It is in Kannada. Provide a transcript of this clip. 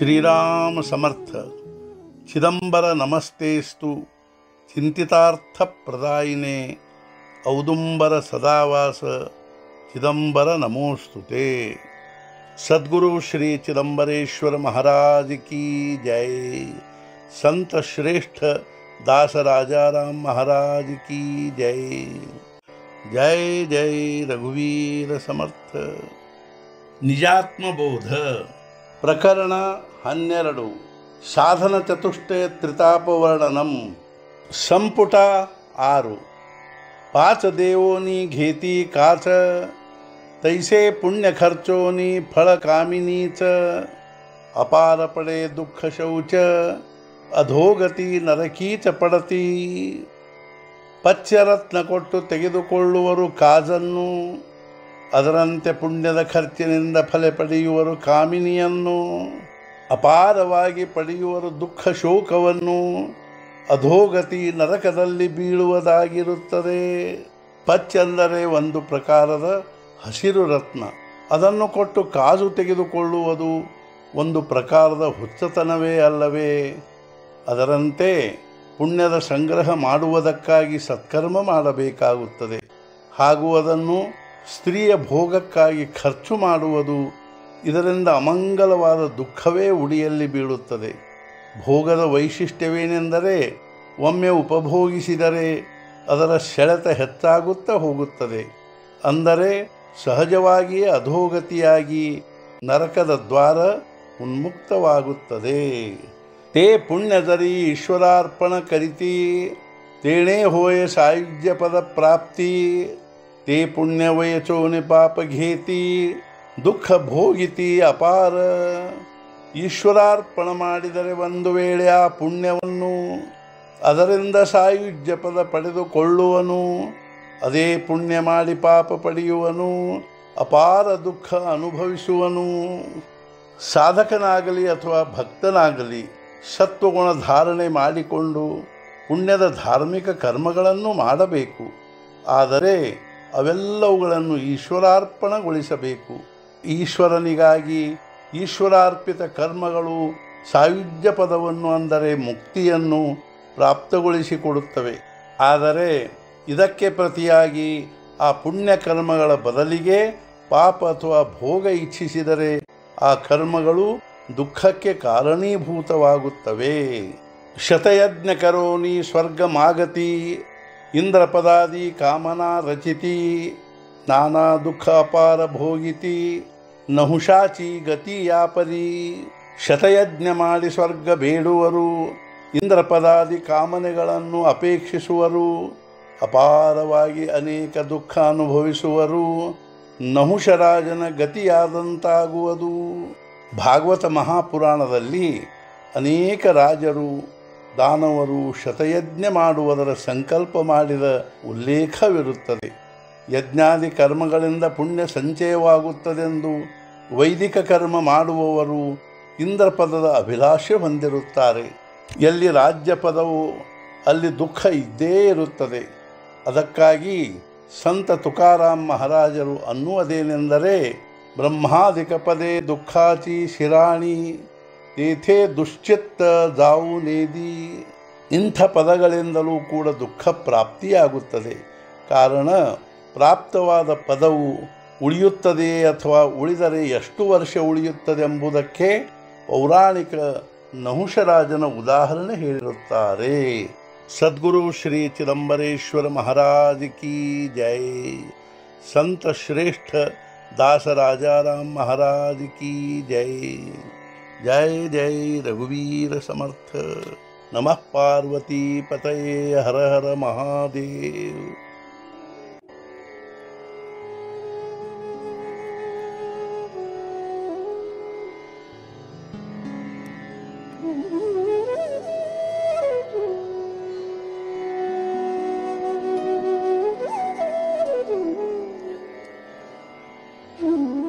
ಶ್ರೀರಾಮ ಸಮರ್ಥ ಚಿದಂಬರ ನಮಸ್ತೇಸ್ತು ಚಿಂತಿತಾರ್ಥ ಪ್ರದಾಯಿನೇ ಔದುಂಬರ ಸದಾವಾಸ ಚಿದಂಬರ ನಮೋಸ್ತುತೆ ಸದ್ಗುರು ಶ್ರೀ ಚಿದಂಬರೇಶ್ವರ महाराज की जय संत श्रेष्ठ दास राजाराम महाराज की जय जय जय रघुवीर समर्थ ನಿಜಾತ್ಮಬೋಧ ಪ್ರಕರಣ ಹನ್ನೆರಡು ಸಾಧನ ಚತುಷ್ಟಯ ತ್ರಿತಾಪವರ್ಣನಂ ಸಂಪುಟ ಆರು पाच देवोनी घेती काच तैसे पुण्य खर्चोनी फळ कामिनीच अपार पडे दुःख शौच ಅಧೋಗತಿ ನರಕೀಚ ಪಡತಿ ಪಚ್ಚರತ್ನ ಕೊಟ್ಟು ತೆಗೆದುಕೊಳ್ಳುವರು ಕಾಜನ್ನು ಅದರಂತೆ ಪುಣ್ಯದ ಖರ್ಚಿನಿಂದ ಫಲ ಪಡೆಯುವರು ಕಾಮಿನಿಯನ್ನು ಅಪಾರವಾಗಿ ಪಡೆಯುವರು ದುಃಖ ಶೋಕವನ್ನು ಅಧೋಗತಿ ನರಕದಲ್ಲಿ ಬೀಳುವುದಾಗಿರುತ್ತದೆ ಪಚ್ಚೆಂದರೆ ಒಂದು ಪ್ರಕಾರದ ಹಸಿರು ರತ್ನ ಅದನ್ನು ಕೊಟ್ಟು ಕಾಜು ತೆಗೆದುಕೊಳ್ಳುವುದು ಒಂದು ಪ್ರಕಾರದ ಹುಚ್ಚತನವೇ ಅಲ್ಲವೇ ಅದರಂತೆ ಪುಣ್ಯದ ಸಂಗ್ರಹ ಮಾಡುವುದಕ್ಕಾಗಿ ಸತ್ಕರ್ಮ ಮಾಡಬೇಕಾಗುತ್ತದೆ ಹಾಗೂ ಅದನ್ನು ಸ್ತ್ರೀಯ ಭೋಗಕ್ಕಾಗಿ ಖರ್ಚು ಮಾಡುವುದು ಇದರಿಂದ ಅಮಂಗಲವಾದ ದುಃಖವೇ ಉಡಿಯಲ್ಲಿ ಬೀಳುತ್ತದೆ ಭೋಗದ ವೈಶಿಷ್ಟ್ಯವೇನೆಂದರೆ ಒಮ್ಮೆ ಉಪಭೋಗಿಸಿದರೆ ಅದರ ಸೆಳೆತ ಹೆಚ್ಚಾಗುತ್ತಾ ಹೋಗುತ್ತದೆ ಅಂದರೆ ಸಹಜವಾಗಿಯೇ ಅಧೋಗತಿಯಾಗಿ ನರಕದ ದ್ವಾರ ಉನ್ಮುಕ್ತವಾಗುತ್ತದೆ ತೇ ಪುಣ್ಯದರಿ ಈಶ್ವರಾರ್ಪಣ ಕರಿತಿ ತೇಣೇ ಹೋಯ ಸಾಯುಜ್ಯ ಪದ ಪ್ರಾಪ್ತಿ ತೇ ಪುಣ್ಯವಯಚೋನಿ ಪಾಪ ಘೇತಿ ದುಃಖ ಭೋಗಿತಿ ಅಪಾರ ಈಶ್ವರಾರ್ಪಣ ಮಾಡಿದರೆ ಒಂದು ವೇಳೆ ಆ ಪುಣ್ಯವನ್ನು ಅದರಿಂದ ಸಾಯುಜ್ಯ ಪದ ಪಡೆದುಕೊಳ್ಳುವನು ಅದೇ ಪುಣ್ಯ ಮಾಡಿ ಪಾಪ ಪಡೆಯುವನು ಅಪಾರ ದುಃಖ ಅನುಭವಿಸುವನು ಸಾಧಕನಾಗಲಿ ಅಥವಾ ಭಕ್ತನಾಗಲಿ ಸತ್ವಗುಣ ಧಾರಣೆ ಮಾಡಿಕೊಂಡು ಪುಣ್ಯದ ಧಾರ್ಮಿಕ ಕರ್ಮಗಳನ್ನು ಮಾಡಬೇಕು ಆದರೆ ಅವೆಲ್ಲವುಗಳನ್ನು ಈಶ್ವರಾರ್ಪಣಗೊಳಿಸಬೇಕು ಈಶ್ವರನಿಗಾಗಿ ಈಶ್ವರಾರ್ಪಿತ ಕರ್ಮಗಳು ಸಾಯುಜ್ಯ ಪದವನ್ನು ಅಂದರೆ ಮುಕ್ತಿಯನ್ನು ಪ್ರಾಪ್ತಗೊಳಿಸಿಕೊಡುತ್ತವೆ ಆದರೆ ಇದಕ್ಕೆ ಪ್ರತಿಯಾಗಿ ಆ ಪುಣ್ಯ ಕರ್ಮಗಳ ಬದಲಿಗೆ ಪಾಪ ಅಥವಾ ಭೋಗ ಇಚ್ಛಿಸಿದರೆ ಆ ಕರ್ಮಗಳು ದುಃಖಕ್ಕೆ ಕಾರಣೀಭೂತವಾಗುತ್ತವೆ ಶತಯಜ್ಞ ಕರೋನಿ ಸ್ವರ್ಗಮಾಗತಿ ಇಂದ್ರಪದಾದಿ ಕಾಮನಾ ರಚಿತಿ ನಾನಾ ದುಃಖ ಅಪಾರ ಭೋಗಿತಿ ನಹುಷಾಚಿ ಗತಿ ಯಾಪರಿ ಶತಯಜ್ಞ ಮಾಡಿ ಸ್ವರ್ಗ ಬೇಡುವರು ಇಂದ್ರಪದಾದಿ ಕಾಮನೆಗಳನ್ನು ಅಪೇಕ್ಷಿಸುವರು ಅಪಾರವಾಗಿ ಅನೇಕ ದುಃಖ ಅನುಭವಿಸುವರು ನಹುಷರಾಜನ ಗತಿಯಾದಂತಾಗುವುದು ಭಾಗವತ ಮಹಾಪುರಾಣದಲ್ಲಿ ಅನೇಕ ರಾಜರು ದಾನವರು ಶತಯಜ್ಞ ಮಾಡುವುದರ ಸಂಕಲ್ಪ ಮಾಡಿದ ಉಲ್ಲೇಖವಿರುತ್ತದೆ ಯಜ್ಞಾದಿ ಕರ್ಮಗಳಿಂದ ಪುಣ್ಯ ಸಂಚಯವಾಗುತ್ತದೆಂದು ವೈದಿಕ ಕರ್ಮ ಮಾಡುವವರು ಇಂದ್ರಪದದ ಅಭಿಲಾಷೆ ಹೊಂದಿರುತ್ತಾರೆ ಎಲ್ಲಿ ರಾಜ್ಯ ಪದವು ಅಲ್ಲಿ ದುಃಖ ಇದ್ದೇ ಇರುತ್ತದೆ ಅದಕ್ಕಾಗಿ ಸಂತ ತುಕಾರಾಮ್ ಮಹಾರಾಜರು ಅನ್ನುವುದೇನೆಂದರೆ ಬ್ರಹ್ಮಾದಿಕ ಪದೇ ದುಃಖಾಚಿ ಶಿರಾಣಿ ತೇಥೇ ದುಶ್ಚಿತ್ತ ಜಾವು ನೇದಿ ಇಂಥ ಪದಗಳಿಂದಲೂ ಕೂಡ ದುಃಖ ಪ್ರಾಪ್ತಿಯಾಗುತ್ತದೆ ಕಾರಣ ಪ್ರಾಪ್ತವಾದ ಪದವು ಉಳಿಯುತ್ತದೆಯೇ ಅಥವಾ ಉಳಿದರೆ ಎಷ್ಟು ವರ್ಷ ಉಳಿಯುತ್ತದೆ ಎಂಬುದಕ್ಕೆ ಪೌರಾಣಿಕ ನಹುಷರಾಜನ ಉದಾಹರಣೆ ಹೇಳಿರುತ್ತಾರೆ ಸದ್ಗುರು ಶ್ರೀ ಚಿದಂಬರೇಶ್ವರ ಮಹಾರಾಜ್ ಕಿ ಜೈ ಸಂತ ಶ್ರೇಷ್ಠ दास राजाराम महाराज की जय जय जय रघुवीर समर्थ नमः पार्वती पतये हर हर महादेव Mm-hmm.